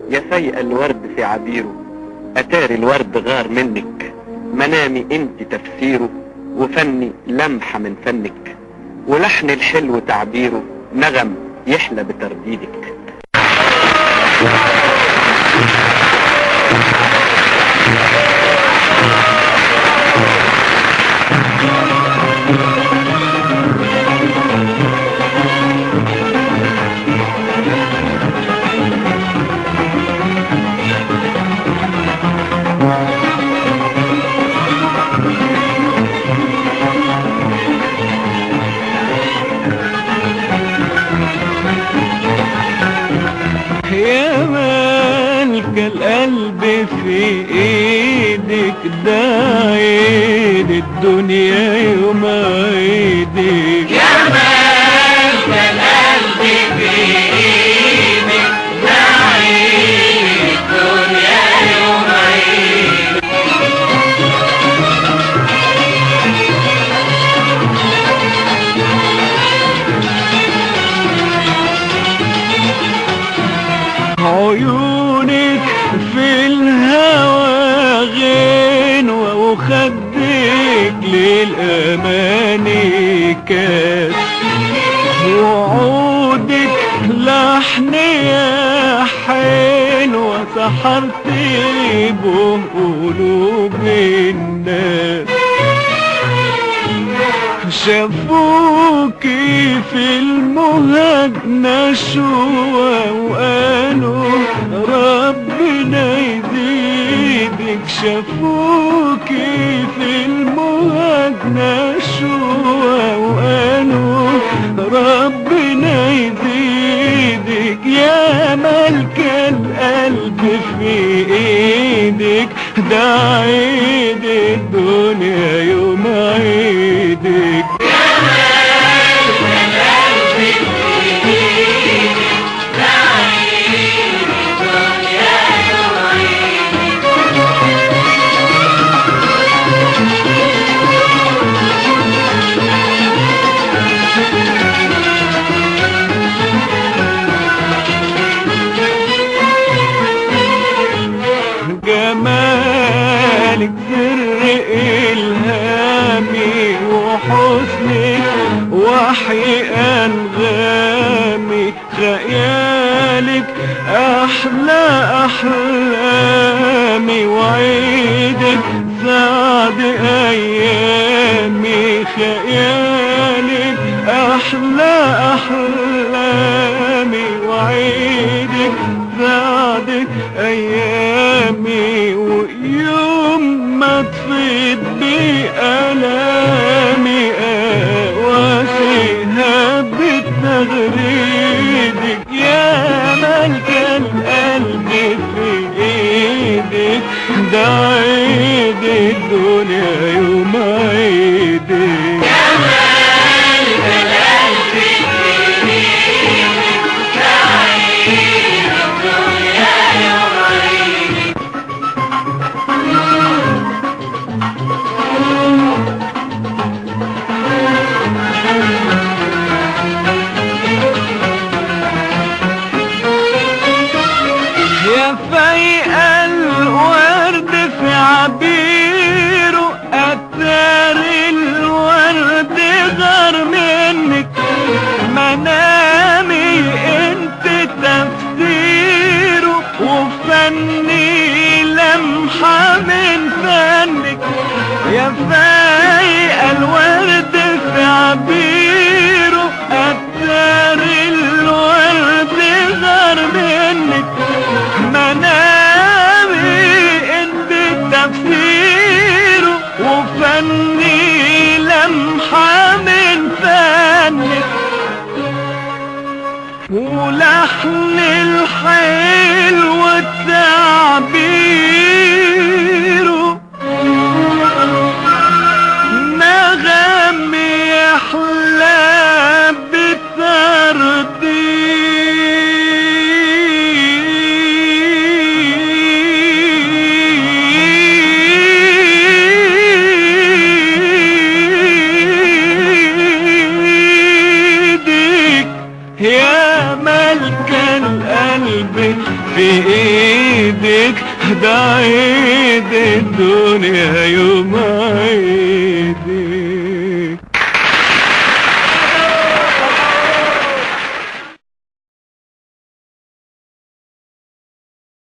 يا سيء الورد في عبيره اتاري الورد غار منك منامي انت تفسيره وفني لمحة من فنك ولحن الحلو تعبيره نغم يحلى بترديدك يا مالك القلب في ايدك ده عيد الدنيا يوم عيدك يا عيونك في الهوى غنوة وخدك للأماني كاس وعودك لحن يا حلوة سحرت به قلوب الناس شافوكي في المهج نشوة وقالوا ربنا يزيدك شافوكي في المهج نشوة وقالوا ربنا يزيدك يا ملك القلب في ايدك ده عيد الدنيا يوم عيدك جمالك سر إلهامي وحسنك وحي أنغامي خيالك أحلى أحلامي وعيدك سعد أيامي خيالك أحلى أحلامي وعيدك سعد أيامي ويوم ما تفيد بألامي أواسيها بتغريدك يا ملك القلب في ايدك ده عيد الدنيا يوم عيدك يا فايق الورد في عبيره أثار الورد غار منك منامي انت تفسيره وفني لمحة من فنك يا فايق الورد في عبيره أثار الورد غار منك منامي انت تفسيره وفني لمحة من فنك ولحن الحلو تعبيره نغم يحلى بترديدك يا ملك القلب في ايدك ده عيد الدنيا يوم عيد